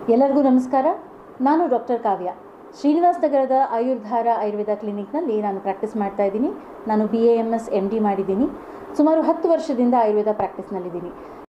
ಎಲ್ಲರಿಗೂ ನಮಸ್ಕಾರ ನಾನು ಡಾಕ್ಟರ್ ಕಾವ್ಯ ಶ್ರೀನಿವಾಸ್ ನಗರದ ಆಯುರ್ಧಾರ ಆಯುರ್ವೇದ ಕ್ಲಿನಿಕ್ನಲ್ಲಿ ನಾನು ಪ್ರಾಕ್ಟೀಸ್ ಮಾಡ್ತಾ ಇದ್ದೀನಿ ನಾನು B A M S M D ಮಾಡಿದ್ದೀನಿ ಸುಮಾರು ಹತ್ತು ವರ್ಷದಿಂದ ಆಯುರ್ವೇದ ಪ್ರಾಕ್ಟೀಸ್ನಲ್ಲಿದ್ದೀನಿ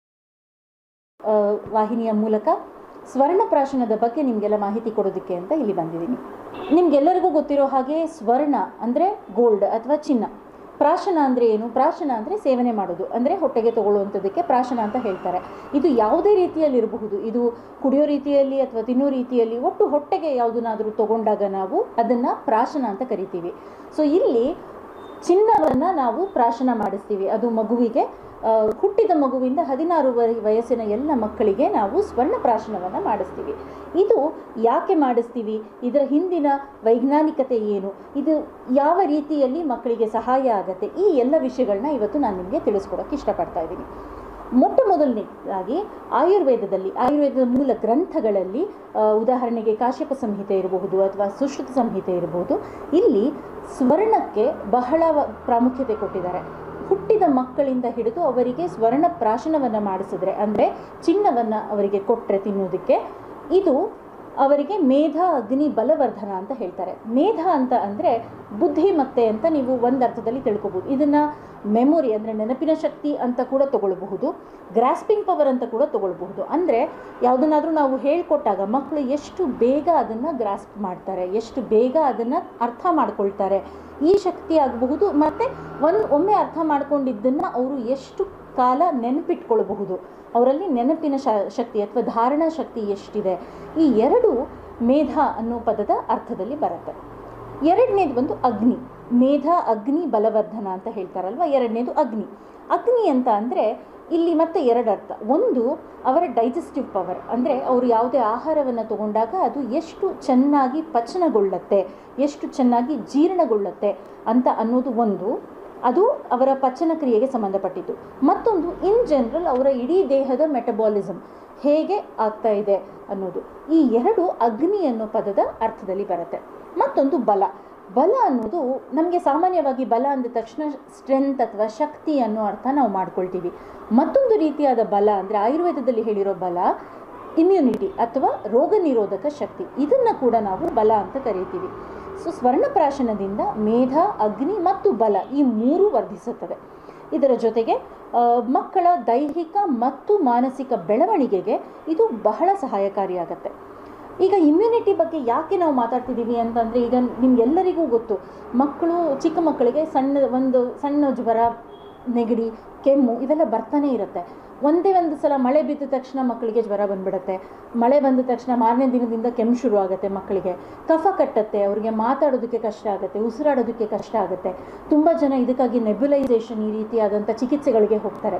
ಆ, ವಾಹಿನಿಯ ಮೂಲಕ ಸ್ವರ್ಣಪ್ರಾಶನದ ಬಗ್ಗೆ ನಿಮಗೆಲ್ಲ ಮಾಹಿತಿ ಕೊಡೋದಕ್ಕೆ ಅಂತ ಇಲ್ಲಿ ಬಂದಿದ್ದೀನಿ ನಿಮಗೆಲ್ಲರಿಗೂ ಗೊತ್ತಿರೋ ಹಾಗೆ ಸ್ವರ್ಣ ಅಂದರೆ ಗೋಲ್ಡ್ ಅಥವಾ ಚಿನ್ನ ಪ್ರಾಶನ ಅಂದರೆ ಏನು ಪ್ರಾಶನ ಅಂದರೆ ಸೇವನೆ ಮಾಡೋದು ಅಂದರೆ ಹೊಟ್ಟೆಗೆ ತಗೊಳ್ಳುವಂಥದ್ದಕ್ಕೆ ಪ್ರಾಶನ ಅಂತ ಹೇಳ್ತಾರೆ ಇದು ಯಾವುದೇ ರೀತಿಯಲ್ಲಿ ಇರಬಹುದು ಇದು ಕುಡಿಯೋ ರೀತಿಯಲ್ಲಿ ಅಥವಾ ತಿನ್ನೋ ರೀತಿಯಲ್ಲಿ ಒಟ್ಟು ಹೊಟ್ಟೆಗೆ ಯಾವುದನ್ನಾದರೂ ತಗೊಂಡಾಗ ನಾವು ಅದನ್ನು ಪ್ರಾಶನ ಅಂತ ಕರಿತೀವಿ ಸೊ ಇಲ್ಲಿ ಚಿನ್ನವನ್ನು ನಾವು ಪ್ರಾಶನ ಮಾಡಿಸ್ತೀವಿ ಅದು ಮಗುವಿಗೆ ಆ, ಹುಟ್ಟಿದ ಮಗುವಿಂದ ಹದಿನಾರು ವರೆ- ವಯಸ್ಸಿನ ಎಲ್ಲ ಮಕ್ಕಳಿಗೆ ನಾವು ಸ್ವರ್ಣ ಪ್ರಾಶನವನ್ನು ಮಾಡಿಸ್ತೀವಿ ಇದು ಯಾಕೆ ಮಾಡಿಸ್ತೀವಿ ಇದರ ಹಿಂದಿನ ವೈಜ್ಞಾನಿಕತೆ ಏನು ಇದು ಯಾವ ರೀತಿಯಲ್ಲಿ ಮಕ್ಕಳಿಗೆ ಸಹಾಯ ಆಗುತ್ತೆ ಈ ಎಲ್ಲ ವಿಷಯಗಳನ್ನ ಇವತ್ತು ನಾನು ನಿಮಗೆ ತಿಳಿಸ್ಕೊಡೋಕ್ಕೆ ಇಷ್ಟಪಡ್ತಾ ಇದ್ದೀನಿ ಮೊಟ್ಟ ಮೊದಲನೇದಾಗಿ ಆಯುರ್ವೇದದಲ್ಲಿ ಆಯುರ್ವೇದದ ಮೂಲ ಗ್ರಂಥಗಳಲ್ಲಿ ಆ, ಉದಾಹರಣೆಗೆ ಕಾಶ್ಯಪ ಸಂಹಿತೆ ಇರಬಹುದು ಅಥವಾ ಸುಶ್ರುತ ಸಂಹಿತೆ ಇರಬಹುದು ಇಲ್ಲಿ ಸ್ವರ್ಣಕ್ಕೆ ಬಹಳ ವ- ಪ್ರಾಮುಖ್ಯತೆ ಕೊಟ್ಟಿದ್ದಾರೆ ಹುಟ್ಟಿದ ಮಕ್ಕಳಿಂದ ಹಿಡಿದು ಅವರಿಗೆ ಸ್ವರ್ಣ ಪ್ರಾಶನವನ್ನು ಮಾಡಿಸಿದ್ರೆ ಅಂದರೆ ಚಿನ್ನವನ್ನು ಅವರಿಗೆ ಕೊಟ್ಟರೆ ತಿನ್ನೋದಕ್ಕೆ ಇದು ಅವರಿಗೆ ಮೇಧ ಅಗ್ನಿ ಬಲವರ್ಧನ ಅಂತ ಹೇಳ್ತಾರೆ ಮೇಧ ಅಂತ ಅಂದರೆ ಬುದ್ಧಿಮತ್ತೆ ಅಂತ ನೀವು ಒಂದು ಅರ್ಥದಲ್ಲಿ ತಿಳ್ಕೊಬೋದು ಇದನ್ನು ಮೆಮೊರಿ ಅಂದರೆ ನೆನಪಿನ ಶಕ್ತಿ ಅಂತ ಕೂಡ ತಗೊಳ್ಬಹುದು ಗ್ರಾಸ್ಪಿಂಗ್ ಪವರ್ ಅಂತ ಕೂಡ ತಗೊಳ್ಬಹುದು ಅಂದರೆ ಯಾವುದನ್ನಾದರೂ ನಾವು ಹೇಳ್ಕೊಟ್ಟಾಗ ಮಕ್ಕಳು ಎಷ್ಟು ಬೇಗ ಅದನ್ನು ಗ್ರಾಸ್ಪ್ ಮಾಡ್ತಾರೆ ಎಷ್ಟು ಬೇಗ ಅದನ್ನು ಅರ್ಥ ಮಾಡ್ಕೊಳ್ತಾರೆ ಈ ಶಕ್ತಿ ಆಗಬಹುದು ಮತ್ತು ಒಂದು ಒಮ್ಮೆ ಅರ್ಥ ಮಾಡ್ಕೊಂಡಿದ್ದನ್ನು ಅವರು ಎಷ್ಟು ಕಾಲ ನೆನಪಿಟ್ಕೊಳ್ಬಹುದು ಅವರಲ್ಲಿ ನೆನಪಿನ ಶ ಶಕ್ತಿ ಅಥವಾ ಧಾರಣಾ ಶಕ್ತಿ ಎಷ್ಟಿದೆ ಈ ಎರಡು ಮೇಧ ಅನ್ನೋ ಪದದ ಅರ್ಥದಲ್ಲಿ ಬರುತ್ತೆ ಎರಡನೇದು ಬಂದು ಅಗ್ನಿ ಮೇಧ ಅಗ್ನಿ ಬಲವರ್ಧನ ಅಂತ ಹೇಳ್ತಾರಲ್ವ ಎರಡನೇದು ಅಗ್ನಿ ಅಗ್ನಿ ಅಂತ ಅಂದರೆ ಇಲ್ಲಿ ಮತ್ತೆ ಎರಡು ಅರ್ಥ ಒಂದು ಅವರ ಡೈಜೆಸ್ಟಿವ್ ಪವರ್ ಅಂದರೆ ಅವರು ಯಾವುದೇ ಆಹಾರವನ್ನು ತಗೊಂಡಾಗ ಅದು ಎಷ್ಟು ಚೆನ್ನಾಗಿ ಪಚನಗೊಳ್ಳುತ್ತೆ ಎಷ್ಟು ಚೆನ್ನಾಗಿ ಜೀರ್ಣಗೊಳ್ಳುತ್ತೆ ಅಂತ ಅನ್ನೋದು ಒಂದು ಅದು ಅವರ ಪಚನ ಕ್ರಿಯೆಗೆ ಸಂಬಂಧಪಟ್ಟಿದ್ದು ಮತ್ತೊಂದು ಇನ್ ಜನರಲ್ ಅವರ ಇಡೀ ದೇಹದ ಮೆಟಬಾಲಿಸಮ್ ಹೇಗೆ ಆಗ್ತಾ ಇದೆ ಅನ್ನೋದು ಈ ಎರಡು ಅಗ್ನಿ ಅನ್ನೋ ಪದದ ಅರ್ಥದಲ್ಲಿ ಬರುತ್ತೆ ಮತ್ತೊಂದು ಬಲ ಬಲ ಅನ್ನೋದು ನಮಗೆ ಸಾಮಾನ್ಯವಾಗಿ ಬಲ ಅಂದ ತಕ್ಷಣ ಸ್ಟ್ರೆಂತ್ ಅಥವಾ ಶಕ್ತಿ ಅನ್ನೋ ಅರ್ಥ ನಾವು ಮಾಡ್ಕೊಳ್ತೀವಿ ಮತ್ತೊಂದು ರೀತಿಯಾದ ಬಲ ಅಂದರೆ ಆಯುರ್ವೇದದಲ್ಲಿ ಹೇಳಿರೋ ಬಲ ಇಮ್ಯುನಿಟಿ ಅಥವಾ ರೋಗ ನಿರೋಧಕ ಶಕ್ತಿ ಇದನ್ನು ಕೂಡ ನಾವು ಬಲ ಅಂತ ಕರೀತೀವಿ ಸೊ ಸ್ವರ್ಣಪ್ರಾಶನದಿಂದ ಮೇಧ ಅಗ್ನಿ ಮತ್ತು ಬಲ ಈ ಮೂರು ವರ್ಧಿಸುತ್ತವೆ ಇದರ ಜೊತೆಗೆ ಆ, ಮಕ್ಕಳ ದೈಹಿಕ ಮತ್ತು ಮಾನಸಿಕ ಬೆಳವಣಿಗೆಗೆ ಇದು ಬಹಳ ಸಹಾಯಕಾರಿಯಾಗತ್ತೆ ಈಗ ಇಮ್ಯುನಿಟಿ ಬಗ್ಗೆ ಯಾಕೆ ನಾವು ಮಾತಾಡ್ತಿದ್ದೀವಿ ಅಂತಂದರೆ ಈಗ ನಿಮ್ಗೆಲ್ಲರಿಗೂ ಗೊತ್ತು ಮಕ್ಕಳು ಚಿಕ್ಕ ಮಕ್ಕಳಿಗೆ ಸಣ್ಣ ಒಂದು ಸಣ್ಣ ಜ್ವರ ನೆಗಡಿ ಕೆಮ್ಮು ಇವೆಲ್ಲ ಬರ್ತಾನೆ ಇರುತ್ತೆ ಒಂದೇ ಒಂದು ಸಲ ಮಳೆ ಬಿದ್ದ ತಕ್ಷಣ ಮಕ್ಕಳಿಗೆ ಜ್ವರ ಬಂದ್ಬಿಡುತ್ತೆ ಮಳೆ ಬಂದ ತಕ್ಷಣ ಮಾರನೇ ದಿನದಿಂದ ಕೆಮ್ಮು ಶುರು ಆಗುತ್ತೆ ಮಕ್ಕಳಿಗೆ ಕಫ ಕಟ್ಟತ್ತೆ ಅವರಿಗೆ ಮಾತಾಡೋದಕ್ಕೆ ಕಷ್ಟ ಆಗುತ್ತೆ ಉಸಿರಾಡೋದಕ್ಕೆ ಕಷ್ಟ ಆಗುತ್ತೆ ತುಂಬ ಜನ ಇದಕ್ಕಾಗಿ ನೆಬ್ಯುಲೈಸೇಷನ್ ಈ ರೀತಿಯಾದಂಥ ಚಿಕಿತ್ಸೆಗಳಿಗೆ ಹೋಗ್ತಾರೆ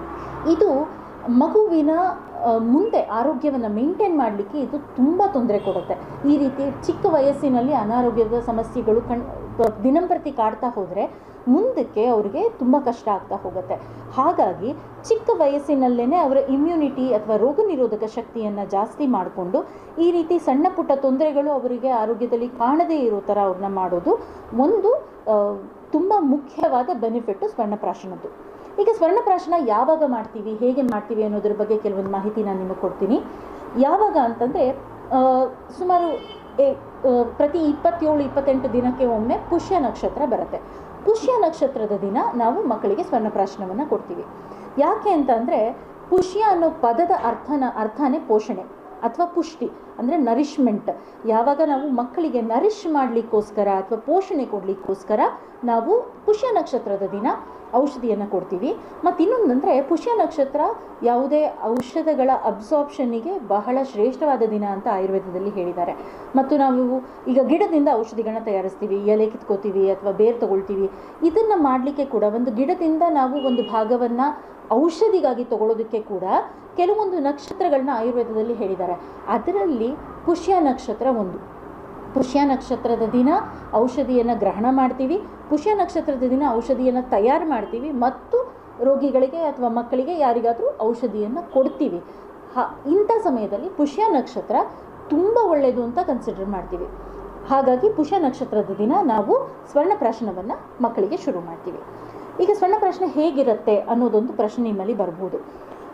ಇದು ಮಗುವಿನ ಆ, ಮುಂದೆ ಆರೋಗ್ಯವನ್ನು ಮೇಂಟೈನ್ ಮಾಡಲಿಕ್ಕೆ ಇದು ತುಂಬ ತೊಂದರೆ ಕೊಡುತ್ತೆ ಈ ರೀತಿ ಚಿಕ್ಕ ವಯಸ್ಸಿನಲ್ಲಿ ಅನಾರೋಗ್ಯದ ಸಮಸ್ಯೆಗಳು ಕಣ್ ಪ- ದಿನಂಪ್ರತಿ ಕಾಡ್ತಾ ಹೋದರೆ ಮುಂದಕ್ಕೆ ಅವರಿಗೆ ತುಂಬ ಕಷ್ಟ ಆಗ್ತಾ ಹೋಗುತ್ತೆ ಹಾಗಾಗಿ ಚಿಕ್ಕ ವಯಸ್ಸಿನಲ್ಲೇ ಅವರ ಇಮ್ಯುನಿಟಿ ಅಥವಾ ರೋಗ ನಿರೋಧಕ ಶಕ್ತಿಯನ್ನು ಜಾಸ್ತಿ ಮಾಡಿಕೊಂಡು ಈ ರೀತಿ ಸಣ್ಣ ಪುಟ್ಟ ತೊಂದರೆಗಳು ಅವರಿಗೆ ಆರೋಗ್ಯದಲ್ಲಿ ಕಾಣದೇ ಇರೋ ಥರ ಅವ್ರನ್ನ ಮಾಡೋದು ಒಂದು ತುಂಬ ಮುಖ್ಯವಾದ ಬೆನಿಫಿಟ್ಟು ಸ್ವರ್ಣಪ್ರಾಶನದ್ದು ಈಗ ಸ್ವರ್ಣಪ್ರಾಶನ ಯಾವಾಗ ಮಾಡ್ತೀವಿ ಹೇಗೆ ಮಾಡ್ತೀವಿ ಅನ್ನೋದ್ರ ಬಗ್ಗೆ ಕೆಲವೊಂದು ಮಾಹಿತಿ ನಾನು ನಿಮಗೆ ಕೊಡ್ತೀನಿ ಯಾವಾಗ ಅಂತಂದರೆ ಸುಮಾರು ಎ- ಆ, ಪ್ರತಿ ಇಪ್ಪತ್ತೇಳು ಇಪ್ಪತ್ತೆಂಟು ದಿನಕ್ಕೆ ಒಮ್ಮೆ ಪುಷ್ಯ ನಕ್ಷತ್ರ ಬರುತ್ತೆ ಪುಷ್ಯ ನಕ್ಷತ್ರದ ದಿನ ನಾವು ಮಕ್ಕಳಿಗೆ ಸ್ವರ್ಣಪ್ರಾಶನವನ್ನು ಕೊಡ್ತೀವಿ ಯಾಕೆ ಅಂತಂದರೆ ಪುಷ್ಯ ಅನ್ನೋ ಪದದ ಅರ್ಥನ ಅರ್ಥನೇ ಪೋಷಣೆ ಅಥವಾ ಪುಷ್ಟಿ ಅಂದರೆ ನರಿಶ್ಮೆಂಟ್ ಯಾವಾಗ ನಾವು ಮಕ್ಕಳಿಗೆ ನರಿಶ್ ಮಾಡಲಿಕ್ಕೋಸ್ಕರ ಅಥವಾ ಪೋಷಣೆ ಕೊಡಲಿಕ್ಕೋಸ್ಕರ ನಾವು ಪುಷ್ಯ ನಕ್ಷತ್ರದ ದಿನ ಔಷಧಿಯನ್ನು ಕೊಡ್ತೀವಿ ಮತ್ತು ಇನ್ನೊಂದಂದರೆ ಪುಷ್ಯ ನಕ್ಷತ್ರ ಯಾವುದೇ ಔಷಧಗಳ ಅಬ್ಸಾರ್ಪ್ಷನ್ನಿಗೆ ಬಹಳ ಶ್ರೇಷ್ಠವಾದ ದಿನ ಅಂತ ಆಯುರ್ವೇದದಲ್ಲಿ ಹೇಳಿದ್ದಾರೆ ಮತ್ತು ನಾವು ಈಗ ಗಿಡದಿಂದ ಔಷಧಿಗಳನ್ನ ತಯಾರಿಸ್ತೀವಿ ಎಲೆ ಕಿತ್ಕೋತೀವಿ ಅಥವಾ ಬೇರು ತಗೊಳ್ತೀವಿ ಇದನ್ನು ಮಾಡಲಿಕ್ಕೆ ಕೂಡ ಒಂದು ಗಿಡದಿಂದ ನಾವು ಒಂದು ಭಾಗವನ್ನು ಔಷಧಿಗಾಗಿ ತಗೊಳ್ಳೋದಕ್ಕೆ ಕೂಡ ಕೆಲವೊಂದು ನಕ್ಷತ್ರಗಳನ್ನ ಆಯುರ್ವೇದದಲ್ಲಿ ಹೇಳಿದ್ದಾರೆ ಅದರಲ್ಲಿ ಪುಷ್ಯ ನಕ್ಷತ್ರ ಒಂದು ಪುಷ್ಯ ನಕ್ಷತ್ರದ ದಿನ ಔಷಧಿಯನ್ನು ಗ್ರಹಣ ಮಾಡ್ತೀವಿ ಪುಷ್ಯ ನಕ್ಷತ್ರದ ದಿನ ಔಷಧಿಯನ್ನು ತಯಾರು ಮಾಡ್ತೀವಿ ಮತ್ತು ರೋಗಿಗಳಿಗೆ ಅಥವಾ ಮಕ್ಕಳಿಗೆ ಯಾರಿಗಾದರೂ ಔಷಧಿಯನ್ನು ಕೊಡ್ತೀವಿ ಹ ಇಂಥ ಸಮಯದಲ್ಲಿ ಪುಷ್ಯ ನಕ್ಷತ್ರ ತುಂಬ ಒಳ್ಳೆಯದು ಅಂತ ಕನ್ಸಿಡರ್ ಮಾಡ್ತೀವಿ ಹಾಗಾಗಿ ಪುಷ್ಯ ನಕ್ಷತ್ರದ ದಿನ ನಾವು ಸ್ವರ್ಣಪ್ರಾಶನವನ್ನು ಮಕ್ಕಳಿಗೆ ಶುರು ಮಾಡ್ತೀವಿ ಈಗ ಸ್ವರ್ಣಪ್ರಾಶನ ಹೇಗಿರುತ್ತೆ ಅನ್ನೋದೊಂದು ಪ್ರಶ್ನೆ ನಿಮ್ಮಲ್ಲಿ ಬರ್ಬೋದು ಹುಟ್ಟಿದ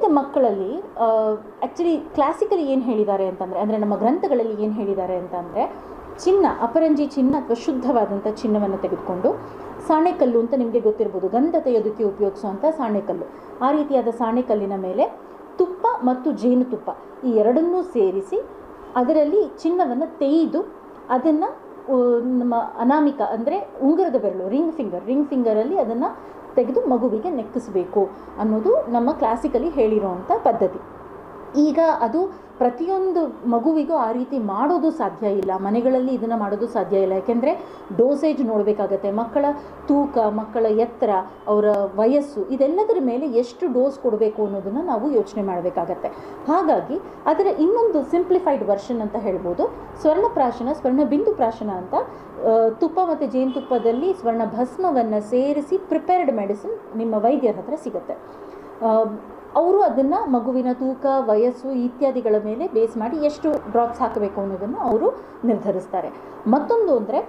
ಮಕ್ಕಳಲ್ಲಿ ಆ್ಯಕ್ಚುಲಿ ಕ್ಲಾಸಿಕಲಿ ಏನು ಹೇಳಿದ್ದಾರೆ ಅಂತಂದರೆ ಅಂದರೆ ನಮ್ಮ ಗ್ರಂಥಗಳಲ್ಲಿ ಏನು ಹೇಳಿದ್ದಾರೆ ಅಂತಂದರೆ ಚಿನ್ನ ಅಪರಂಜಿ ಚಿನ್ನ ಅಥವಾ ಶುದ್ಧವಾದಂಥ ಚಿನ್ನವನ್ನು ತೆಗೆದುಕೊಂಡು ಸಾಣೆಕಲ್ಲು ಅಂತ ನಿಮಗೆ ಗೊತ್ತಿರ್ಬೋದು ಗಂಧ ತೆಗೆಯೋದಕ್ಕೆ ಉಪಯೋಗಿಸುವಂಥ ಸಾಣೆಕಲ್ಲು ಆ ರೀತಿಯಾದ ಸಾಣೆಕಲ್ಲಿನ ಮೇಲೆ ತುಪ್ಪ ಮತ್ತು ಜೇನುತುಪ್ಪ ಈ ಎರಡನ್ನೂ ಸೇರಿಸಿ ಅದರಲ್ಲಿ ಚಿನ್ನವನ್ನು ತೆಗೆದು ಅದನ್ನು ನಮ್ಮ ಅನಾಮಿಕ ಅಂದರೆ ಉಂಗುರದ ಬೆರಳು ರಿಂಗ್ ಫಿಂಗರ್ ರಿಂಗ್ ಫಿಂಗರಲ್ಲಿ ಅದನ್ನು ತೆಗೆದು ಮಗುವಿಗೆ ನೆಕ್ಕಿಸಬೇಕು ಅನ್ನೋದು ನಮ್ಮ ಕ್ಲಾಸಿಕಲಿ ಹೇಳಿರೋವಂಥ ಪದ್ಧತಿ ಈಗ ಅದು ಪ್ರತಿಯೊಂದು ಮಗುವಿಗೂ ಆ ರೀತಿ ಮಾಡೋದು ಸಾಧ್ಯ ಇಲ್ಲ ಮನೆಗಳಲ್ಲಿ ಇದನ್ನು ಮಾಡೋದು ಸಾಧ್ಯ ಇಲ್ಲ ಯಾಕೆಂದರೆ ಡೋಸೇಜ್ ನೋಡಬೇಕಾಗತ್ತೆ ಮಕ್ಕಳ ತೂಕ ಮಕ್ಕಳ ಎತ್ತರ ಅವರ ವಯಸ್ಸು ಇದೆಲ್ಲದರ ಮೇಲೆ ಎಷ್ಟು ಡೋಸ್ ಕೊಡಬೇಕು ಅನ್ನೋದನ್ನು ನಾವು ಯೋಚನೆ ಮಾಡಬೇಕಾಗತ್ತೆ ಹಾಗಾಗಿ ಅದರ ಇನ್ನೊಂದು ಸಿಂಪ್ಲಿಫೈಡ್ ವರ್ಷನ್ ಅಂತ ಹೇಳ್ಬೋದು ಸ್ವರ್ಣಪ್ರಾಶನ ಸ್ವರ್ಣ ಬಿಂದು ಪ್ರಾಶನ ಅಂತ ಆ, ತುಪ್ಪ ಮತ್ತು ಜೇನುತುಪ್ಪದಲ್ಲಿ ಸ್ವರ್ಣ ಭಸ್ಮವನ್ನು ಸೇರಿಸಿ ಪ್ರಿಪೇರ್ಡ್ ಮೆಡಿಸಿನ್ ನಿಮ್ಮ ವೈದ್ಯರ ಹತ್ರ ಸಿಗುತ್ತೆ ಅವರು ಅದನ್ನು ಮಗುವಿನ ತೂಕ ವಯಸ್ಸು ಇತ್ಯಾದಿಗಳ ಮೇಲೆ ಬೇಸ್ ಮಾಡಿ ಎಷ್ಟು ಡ್ರಾಪ್ಸ್ ಹಾಕಬೇಕು ಅನ್ನೋದನ್ನು ಅವರು ನಿರ್ಧರಿಸ್ತಾರೆ ಮತ್ತೊಂದು ಅಂದರೆ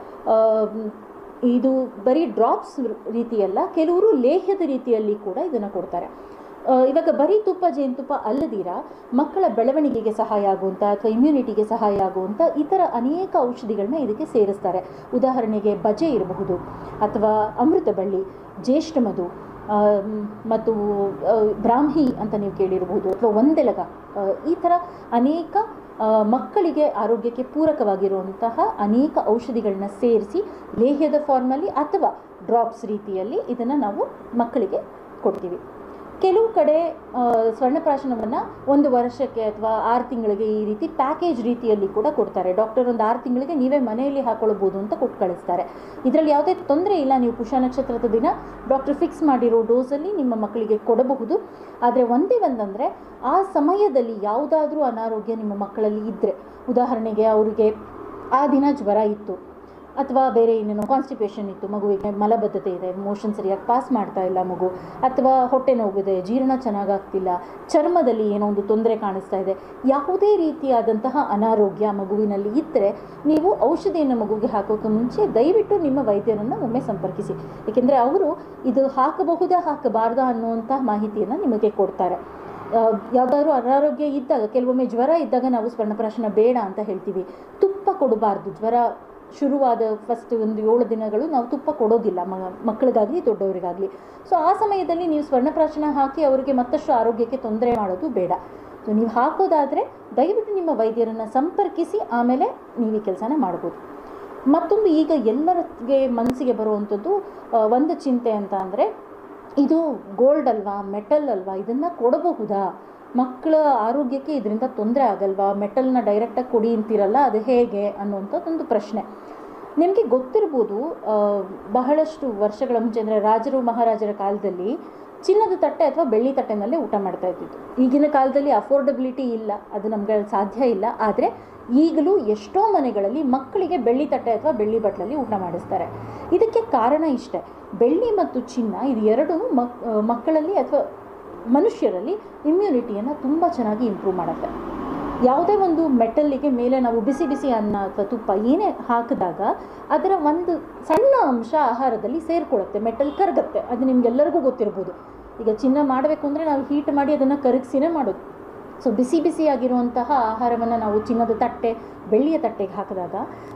ಇದು ಬರೀ ಡ್ರಾಪ್ಸ್ ರೀತಿಯಲ್ಲ ಕೆಲವರು ಲೇಹ್ಯದ ರೀತಿಯಲ್ಲಿ ಕೂಡ ಇದನ್ನು ಕೊಡ್ತಾರೆ ಆ, ಇವಾಗ ಬರೀ ತುಪ್ಪ ಜೇನುತುಪ್ಪ ಅಲ್ಲದಿರ ಮಕ್ಕಳ ಬೆಳವಣಿಗೆಗೆ ಸಹಾಯ ಆಗುವಂಥ ಅಥವಾ ಇಮ್ಯುನಿಟಿಗೆ ಸಹಾಯ ಆಗುವಂಥ ಇತರ ಅನೇಕ ಔಷಧಿಗಳನ್ನ ಇದಕ್ಕೆ ಸೇರಿಸ್ತಾರೆ ಉದಾಹರಣೆಗೆ ಬಜೆ ಇರಬಹುದು ಅಥವಾ ಅಮೃತ ಬಳ್ಳಿ ಜ್ಯೇಷ್ಠ ಮಧು ಆ, ಮ್, ಮತ್ತು ಆ, ಬ್ರಾಹ್ಮಿ ಅಂತ ನೀವು ಕೇಳಿರಬಹುದು ಅಥವಾ ಒಂದೆಲಗ ಆ, ಈ ಥರ ಅನೇಕ ಆ, ಮಕ್ಕಳಿಗೆ ಆರೋಗ್ಯಕ್ಕೆ ಪೂರಕವಾಗಿರುವಂತಹ ಅನೇಕ ಔಷಧಿಗಳನ್ನ ಸೇರಿಸಿ ಲೇಹ್ಯದ ಫಾರ್ಮಲ್ಲಿ ಅಥವಾ ಡ್ರಾಪ್ಸ್ ರೀತಿಯಲ್ಲಿ ಇದನ್ನು ನಾವು ಮಕ್ಕಳಿಗೆ ಕೊಡ್ತೀವಿ ಕೆಲವು ಕಡೆ ಆ, ಸ್ವರ್ಣಪ್ರಾಶನವನ್ನು ಒಂದು ವರ್ಷಕ್ಕೆ ಅಥವಾ ಆರು ತಿಂಗಳಿಗೆ ಈ ರೀತಿ ಪ್ಯಾಕೇಜ್ ರೀತಿಯಲ್ಲಿ ಕೂಡ ಕೊಡ್ತಾರೆ ಡಾಕ್ಟರ್ ಒಂದು ಆರು ತಿಂಗಳಿಗೆ ನೀವೇ ಮನೆಯಲ್ಲಿ ಹಾಕೊಳ್ಬೋದು ಅಂತ ಕೊಟ್ಟು ಕಳಿಸ್ತಾರೆ ಇದರಲ್ಲಿ ಯಾವುದೇ ತೊಂದರೆ ಇಲ್ಲ ನೀವು ಪುಷ ನಕ್ಷತ್ರದ ದಿನ ಡಾಕ್ಟರ್ ಫಿಕ್ಸ್ ಮಾಡಿರೋ ಡೋಸಲ್ಲಿ ನಿಮ್ಮ ಮಕ್ಕಳಿಗೆ ಕೊಡಬಹುದು ಆದರೆ ಒಂದೇ ಒಂದಂದರೆ ಆ ಸಮಯದಲ್ಲಿ ಯಾವುದಾದ್ರೂ ಅನಾರೋಗ್ಯ ನಿಮ್ಮ ಮಕ್ಕಳಲ್ಲಿ ಇದ್ದರೆ ಉದಾಹರಣೆಗೆ ಅವರಿಗೆ ಆ ದಿನ ಜ್ವರ ಇತ್ತು ಅಥವಾ ಬೇರೆ ಇನ್ನೇನೋ ಕಾನ್ಸ್ಟಿಪೇಷನ್ ಇತ್ತು ಮಗುವಿಗೆ ಮಲಬದ್ಧತೆ ಇದೆ ಮೋಷನ್ ಸರಿಯಾಗಿ ಪಾಸ್ ಮಾಡ್ತಾ ಇಲ್ಲ ಮಗು ಅಥವಾ ಹೊಟ್ಟೆ ನೋವಿದೆ ಜೀರ್ಣ ಚೆನ್ನಾಗಾಗ್ತಿಲ್ಲ ಚರ್ಮದಲ್ಲಿ ಏನೋ ಒಂದು ತೊಂದರೆ ಕಾಣಿಸ್ತಾ ಇದೆ ಯಾವುದೇ ರೀತಿಯಾದಂತಹ ಅನಾರೋಗ್ಯ ಮಗುವಿನಲ್ಲಿ ಇದ್ದರೆ ನೀವು ಔಷಧಿಯನ್ನು ಮಗುವಿಗೆ ಹಾಕೋಕ್ಕೆ ಮುಂಚೆ ದಯವಿಟ್ಟು ನಿಮ್ಮ ವೈದ್ಯರನ್ನು ಒಮ್ಮೆ ಸಂಪರ್ಕಿಸಿ ಏಕೆಂದರೆ ಅವರು ಇದು ಹಾಕಬಹುದಾ ಹಾಕಬಾರ್ದಾ ಅನ್ನುವಂಥ ಮಾಹಿತಿಯನ್ನು ನಿಮಗೆ ಕೊಡ್ತಾರೆ ಯಾವುದಾದ್ರೂ ಅನಾರೋಗ್ಯ ಇದ್ದಾಗ ಕೆಲವೊಮ್ಮೆ ಜ್ವರ ಇದ್ದಾಗ ನಾವು ಸ್ವರ್ಣಪ್ರಾಶನ ಬೇಡ ಅಂತ ಹೇಳ್ತೀವಿ ತುಪ್ಪ ಕೊಡಬಾರ್ದು ಜ್ವರ ಶುರುವಾದ ಫಸ್ಟ್ ಒಂದು ಏಳು ದಿನಗಳು ನಾವು ತುಪ್ಪ ಕೊಡೋದಿಲ್ಲ ಮ ಮಕ್ಕಳಿಗಾಗಲಿ ದೊಡ್ಡವರಿಗಾಗಲಿ ಸೊ ಆ ಸಮಯದಲ್ಲಿ ನೀವು ಸ್ವರ್ಣಪ್ರಾಶನ ಹಾಕಿ ಅವರಿಗೆ ಮತ್ತಷ್ಟು ಆರೋಗ್ಯಕ್ಕೆ ತೊಂದರೆ ಮಾಡೋದು ಬೇಡ ಸೊ ನೀವು ಹಾಕೋದಾದರೆ ದಯವಿಟ್ಟು ನಿಮ್ಮ ವೈದ್ಯರನ್ನು ಸಂಪರ್ಕಿಸಿ ಆಮೇಲೆ ನೀವು ಈ ಕೆಲಸನ ಮಾಡ್ಬೋದು ಮತ್ತೊಂದು ಈಗ ಎಲ್ಲರಿಗೆ ಮನಸ್ಸಿಗೆ ಬರುವಂಥದ್ದು ಆ, ಒಂದು ಚಿಂತೆ ಅಂತ ಅಂದರೆ ಇದು ಗೋಲ್ಡ್ ಅಲ್ವಾ ಮೆಟಲ್ ಅಲ್ವಾ ಇದನ್ನು ಕೊಡಬಹುದಾ ಮಕ್ಕಳ ಆರೋಗ್ಯಕ್ಕೆ ಇದರಿಂದ ತೊಂದರೆ ಆಗಲ್ವಾ ಮೆಟಲ್ನ ಡೈರೆಕ್ಟಾಗಿ ಕೊಡಿ ಅಂತೀರಲ್ಲ ಅದು ಹೇಗೆ ಅನ್ನುವಂಥದ್ದೊಂದು ಪ್ರಶ್ನೆ ನಿಮಗೆ ಗೊತ್ತಿರ್ಬೋದು ಆ, ಬಹಳಷ್ಟು ವರ್ಷಗಳ ಮುಂಚೆ ಅಂದರೆ ರಾಜರು ಮಹಾರಾಜರ ಕಾಲದಲ್ಲಿ ಚಿನ್ನದ ತಟ್ಟೆ ಅಥವಾ ಬೆಳ್ಳಿ ತಟ್ಟೆನಲ್ಲೇ ಊಟ ಮಾಡ್ತಾ ಇದ್ದಿದ್ದು ಈಗಿನ ಕಾಲದಲ್ಲಿ ಅಫೋರ್ಡಬಿಲಿಟಿ ಇಲ್ಲ ಅದು ನಮಗೆ ಸಾಧ್ಯ ಇಲ್ಲ ಆದರೆ ಈಗಲೂ ಎಷ್ಟೋ ಮನೆಗಳಲ್ಲಿ ಮಕ್ಕಳಿಗೆ ಬೆಳ್ಳಿ ತಟ್ಟೆ ಅಥವಾ ಬೆಳ್ಳಿ ಬಟ್ಲಲ್ಲಿ ಊಟ ಮಾಡಿಸ್ತಾರೆ ಇದಕ್ಕೆ ಕಾರಣ ಇಷ್ಟೇ ಬೆಳ್ಳಿ ಮತ್ತು ಚಿನ್ನ ಇದು ಎರಡೂ ಮಕ್ ಮಕ್ಕಳಲ್ಲಿ ಅಥವಾ ಮನುಷ್ಯರಲ್ಲಿ ಇಮ್ಯುನಿಟಿಯನ್ನು ತುಂಬ ಚೆನ್ನಾಗಿ ಇಂಪ್ರೂವ್ ಮಾಡುತ್ತೆ ಯಾವುದೇ ಒಂದು ಮೆಟಲ್ಲಿಗೆ ಮೇಲೆ ನಾವು ಬಿಸಿ ಬಿಸಿ ಅನ್ನ ಅಥವಾ ತುಪ್ಪ ಏನೇ ಹಾಕಿದಾಗ ಅದರ ಒಂದು ಸಣ್ಣ ಅಂಶ ಆಹಾರದಲ್ಲಿ ಸೇರಿಕೊಳ್ಳುತ್ತೆ ಮೆಟಲ್ ಕರಗುತ್ತೆ ಅದು ನಿಮ್ಗೆಲ್ಲರಿಗೂ ಗೊತ್ತಿರ್ಬೋದು ಈಗ ಚಿನ್ನ ಮಾಡಬೇಕು ಅಂದರೆ ನಾವು ಹೀಟ್ ಮಾಡಿ ಅದನ್ನು ಕರಗಿಸಿನೇ ಮಾಡೋದು ಸೊ ಬಿಸಿ ಬಿಸಿಯಾಗಿರುವಂತಹ ಆಹಾರವನ್ನು ನಾವು ಚಿನ್ನದ ತಟ್ಟೆ ಬೆಳ್ಳಿಯ ತಟ್ಟೆಗೆ ಹಾಕಿದಾಗ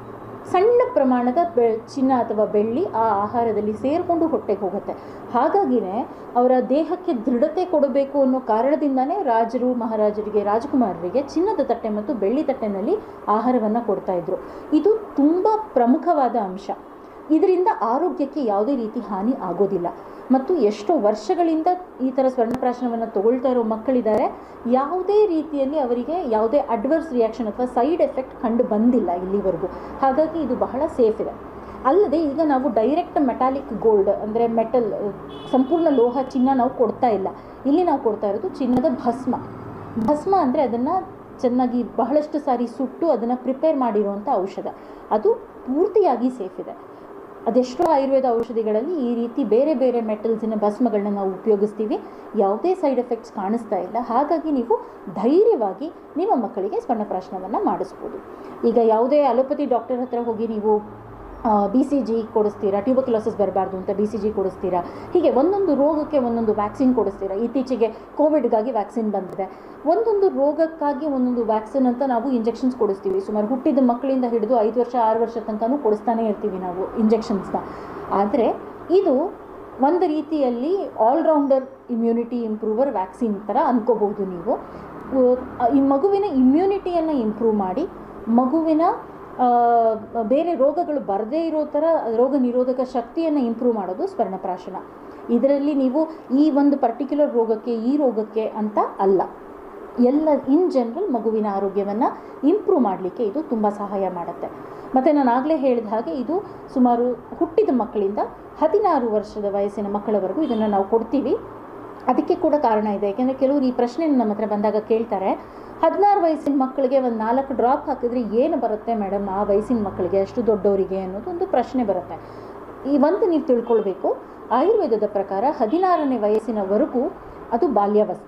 ಸಣ್ಣ ಪ್ರಮಾಣದ ಬೆ ಚಿನ್ನ ಅಥವಾ ಬೆಳ್ಳಿ ಆ ಆಹಾರದಲ್ಲಿ ಸೇರಿಕೊಂಡು ಹೊಟ್ಟೆಗೆ ಹೋಗುತ್ತೆ ಹಾಗಾಗಿನೇ ಅವರ ದೇಹಕ್ಕೆ ದೃಢತೆ ಕೊಡಬೇಕು ಅನ್ನೋ ಕಾರಣದಿಂದನೇ ರಾಜರು ಮಹಾರಾಜರಿಗೆ ರಾಜಕುಮಾರರಿಗೆ ಚಿನ್ನದ ತಟ್ಟೆ ಮತ್ತು ಬೆಳ್ಳಿ ತಟ್ಟೆನಲ್ಲಿ ಆಹಾರವನ್ನು ಕೊಡ್ತಾ ಇದ್ರು ಇದು ತುಂಬ ಪ್ರಮುಖವಾದ ಅಂಶ ಇದರಿಂದ ಆರೋಗ್ಯಕ್ಕೆ ಯಾವುದೇ ರೀತಿ ಹಾನಿ ಆಗೋದಿಲ್ಲ ಮತ್ತು ಎಷ್ಟೋ ವರ್ಷಗಳಿಂದ ಈ ಥರ ಸ್ವರ್ಣಪ್ರಾಶನವನ್ನು ತಗೊಳ್ತಾ ಇರೋ ಮಕ್ಕಳಿದ್ದಾರೆ ಯಾವುದೇ ರೀತಿಯಲ್ಲಿ ಅವರಿಗೆ ಯಾವುದೇ ಅಡ್ವರ್ಸ್ ರಿಯಾಕ್ಷನ್ ಅಥವಾ ಸೈಡ್ ಎಫೆಕ್ಟ್ ಕಂಡು ಬಂದಿಲ್ಲ ಇಲ್ಲಿವರೆಗೂ ಹಾಗಾಗಿ ಇದು ಬಹಳ ಸೇಫ್ ಇದೆ ಅಲ್ಲದೆ ಈಗ ನಾವು ಡೈರೆಕ್ಟ್ ಮೆಟಾಲಿಕ್ ಗೋಲ್ಡ್ ಅಂದರೆ ಮೆಟಲ್ ಸಂಪೂರ್ಣ ಲೋಹ ಚಿನ್ನ ನಾವು ಕೊಡ್ತಾ ಇಲ್ಲ ಇಲ್ಲಿ ನಾವು ಕೊಡ್ತಾ ಇರೋದು ಚಿನ್ನದ ಭಸ್ಮ ಭಸ್ಮ ಅಂದರೆ ಅದನ್ನು ಚೆನ್ನಾಗಿ ಬಹಳಷ್ಟು ಸಾರಿ ಸುಟ್ಟು ಅದನ್ನು ಪ್ರಿಪೇರ್ ಮಾಡಿರುವಂಥ ಔಷಧ ಅದು ಪೂರ್ತಿಯಾಗಿ ಸೇಫ್ ಇದೆ ಅದೆಷ್ಟೋ ಆಯುರ್ವೇದ ಔಷಧಿಗಳಲ್ಲಿ ಈ ರೀತಿ ಬೇರೆ ಬೇರೆ ಮೆಟಲ್ಸಿನ ಭಸ್ಮಗಳನ್ನ ನಾವು ಉಪಯೋಗಿಸ್ತೀವಿ ಯಾವುದೇ ಸೈಡ್ ಎಫೆಕ್ಟ್ಸ್ ಕಾಣಿಸ್ತಾ ಇಲ್ಲ ಹಾಗಾಗಿ ನೀವು ಧೈರ್ಯವಾಗಿ ನಿಮ್ಮ ಮಕ್ಕಳಿಗೆ ಸ್ವರ್ಣಪ್ರಾಶನವನ್ನು ಮಾಡಿಸ್ಬೋದು ಈಗ ಯಾವುದೇ ಅಲೋಪತಿ ಡಾಕ್ಟರ್ ಹತ್ರ ಹೋಗಿ ನೀವು ಬಿ ಸಿ ಜಿ ಕೊಡಿಸ್ತೀರಾ ಟ್ಯೂಬಕ್ಯುಲೋಸಿಸ್ ಬರಬಾರ್ದು ಅಂತ ಬಿ ಸಿ ಜಿ ಕೊಡಿಸ್ತೀರಾ ಹೀಗೆ ಒಂದೊಂದು ರೋಗಕ್ಕೆ ಒಂದೊಂದು ವ್ಯಾಕ್ಸಿನ್ ಕೊಡಿಸ್ತೀರಾ ಇತ್ತೀಚೆಗೆ ಕೋವಿಡ್ಗಾಗಿ ವ್ಯಾಕ್ಸಿನ್ ಬಂದಿದೆ ಒಂದೊಂದು ರೋಗಕ್ಕಾಗಿ ಒಂದೊಂದು ವ್ಯಾಕ್ಸಿನ್ ಅಂತ ನಾವು ಇಂಜೆಕ್ಷನ್ಸ್ ಕೊಡಿಸ್ತೀವಿ ಸುಮಾರು ಹುಟ್ಟಿದ ಮಕ್ಕಳಿಂದ ಹಿಡಿದು ಐದು ವರ್ಷ ಆರು ವರ್ಷ ತನಕನೂ ಕೊಡಿಸ್ತಾನೆ ಇರ್ತೀವಿ ನಾವು ಇಂಜೆಕ್ಷನ್ಸ್ನ ಆದರೆ ಇದು ಒಂದು ರೀತಿಯಲ್ಲಿ ಆಲ್ರೌಂಡರ್ ಇಮ್ಯುನಿಟಿ ಇಂಪ್ರೂವರ್ ವ್ಯಾಕ್ಸಿನ್ ಥರ ಅನ್ಕೋಬಹುದು ನೀವು ಉ- ಈ ಮಗುವಿನ ಇಮ್ಯುನಿಟಿಯನ್ನು ಇಂಪ್ರೂವ್ ಮಾಡಿ ಮಗುವಿನ ಆ, ಬೇರೆ ರೋಗಗಳು ಬರದೇ ಇರೋ ಥರ ರೋಗ ನಿರೋಧಕ ಶಕ್ತಿಯನ್ನು ಇಂಪ್ರೂವ್ ಮಾಡೋದು ಸ್ವರ್ಣಪ್ರಾಶನ ಇದರಲ್ಲಿ ನೀವು ಈ ಒಂದು ಪರ್ಟಿಕ್ಯುಲರ್ ರೋಗಕ್ಕೆ ಈ ರೋಗಕ್ಕೆ ಅಂತ ಅಲ್ಲ ಎಲ್ಲ ಇನ್ ಜನರಲ್ ಮಗುವಿನ ಆರೋಗ್ಯವನ್ನು ಇಂಪ್ರೂವ್ ಮಾಡಲಿಕ್ಕೆ ಇದು ತುಂಬ ಸಹಾಯ ಮಾಡುತ್ತೆ ಮತ್ತು ನಾನು ಆಗಲೇ ಹೇಳಿದ ಹಾಗೆ ಇದು ಸುಮಾರು ಹುಟ್ಟಿದ ಮಕ್ಕಳಿಂದ ಹದಿನಾರು ವರ್ಷದ ವಯಸ್ಸಿನ ಮಕ್ಕಳವರೆಗೂ ಇದನ್ನು ನಾವು ಕೊಡ್ತೀವಿ ಅದಕ್ಕೆ ಕೂಡ ಕಾರಣ ಇದೆ ಯಾಕೆಂದರೆ ಕೆಲವರು ಈ ಪ್ರಶ್ನೆ ನಮ್ಮ ಹತ್ರ ಬಂದಾಗ ಕೇಳ್ತಾರೆ ಹದಿನಾರು ವಯಸ್ಸಿನ ಮಕ್ಕಳಿಗೆ ಒಂದು ನಾಲ್ಕು ಡ್ರಾಪ್ ಹಾಕಿದ್ರೆ ಏನು ಬರುತ್ತೆ ಮೇಡಮ್ ಆ ವಯಸ್ಸಿನ ಮಕ್ಕಳಿಗೆ ಅಷ್ಟು ದೊಡ್ಡವರಿಗೆ ಅನ್ನೋದು ಒಂದು ಪ್ರಶ್ನೆ ಬರುತ್ತೆ ಈ ಒಂದು ನೀವು ತಿಳ್ಕೊಳ್ಬೇಕು ಆಯುರ್ವೇದದ ಪ್ರಕಾರ ಹದಿನಾರನೇ ವಯಸ್ಸಿನವರೆಗೂ ಅದು ಬಾಲ್ಯಾವಸ್ಥ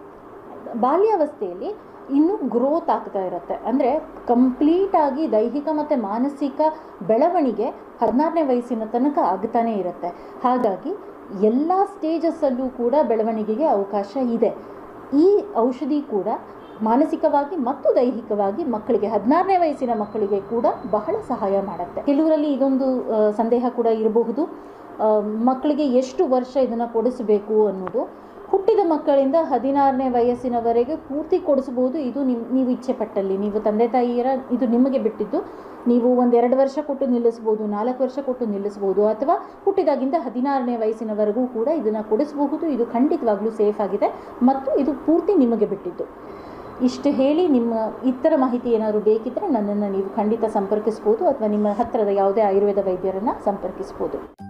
ಬಾಲ್ಯಾವಸ್ಥೆಯಲ್ಲಿ ಇನ್ನೂ ಗ್ರೋತ್ ಆಗ್ತಾ ಇರುತ್ತೆ ಅಂದರೆ ಕಂಪ್ಲೀಟಾಗಿ ದೈಹಿಕ ಮತ್ತು ಮಾನಸಿಕ ಬೆಳವಣಿಗೆ ಹದಿನಾರನೇ ವಯಸ್ಸಿನ ತನಕ ಆಗ್ತಾನೇ ಇರುತ್ತೆ ಹಾಗಾಗಿ ಎಲ್ಲ ಸ್ಟೇಜಸ್ಸಲ್ಲೂ ಕೂಡ ಬೆಳವಣಿಗೆಗೆ ಅವಕಾಶ ಇದೆ ಈ ಔಷಧಿ ಕೂಡ ಮಾನಸಿಕವಾಗಿ ಮತ್ತು ದೈಹಿಕವಾಗಿ ಮಕ್ಕಳಿಗೆ ಹದಿನಾರನೇ ವಯಸ್ಸಿನ ಮಕ್ಕಳಿಗೆ ಕೂಡ ಬಹಳ ಸಹಾಯ ಮಾಡುತ್ತೆ ಕೆಲವರಲ್ಲಿ ಇದೊಂದು ಆ, ಸಂದೇಹ ಕೂಡ ಇರಬಹುದು ಆ, ಮಕ್ಕಳಿಗೆ ಎಷ್ಟು ವರ್ಷ ಇದನ್ನು ಕೊಡಿಸಬೇಕು ಅನ್ನೋದು ಹುಟ್ಟಿದ ಮಕ್ಕಳಿಂದ ಹದಿನಾರನೇ ವಯಸ್ಸಿನವರೆಗೆ ಪೂರ್ತಿ ಕೊಡಿಸ್ಬೋದು ಇದು ನಿಮ್ ನೀವು ಇಚ್ಛೆ ಪಟ್ಟಲ್ಲಿ ನೀವು ತಂದೆ ತಾಯಿಯರ ಇದು ನಿಮಗೆ ಬಿಟ್ಟಿದ್ದು ನೀವು ಒಂದೆರಡು ವರ್ಷ ಕೊಟ್ಟು ನಿಲ್ಲಿಸ್ಬೋದು ನಾಲ್ಕು ವರ್ಷ ಕೊಟ್ಟು ನಿಲ್ಲಿಸ್ಬೋದು ಅಥವಾ ಹುಟ್ಟಿದಾಗಿಂದ ಹದಿನಾರನೇ ವಯಸ್ಸಿನವರೆಗೂ ಕೂಡ ಇದನ್ನು ಕೊಡಿಸಬಹುದು ಇದು ಖಂಡಿತವಾಗ್ಲೂ ಸೇಫ್ ಆಗಿದೆ ಮತ್ತು ಇದು ಪೂರ್ತಿ ನಿಮಗೆ ಬಿಟ್ಟಿದ್ದು ಇಷ್ಟು ಹೇಳಿ ನಿಮ್ಮ ಇತರ ಮಾಹಿತಿ ಏನಾದರೂ ಬೇಕಿದ್ದರೆ ನನ್ನನ್ನು ನೀವು ಖಂಡಿತ ಸಂಪರ್ಕಿಸ್ಬೋದು ಅಥವಾ ನಿಮ್ಮ ಹತ್ತಿರದ ಯಾವುದೇ ಆಯುರ್ವೇದ ವೈದ್ಯರನ್ನು ಸಂಪರ್ಕಿಸ್ಬೋದು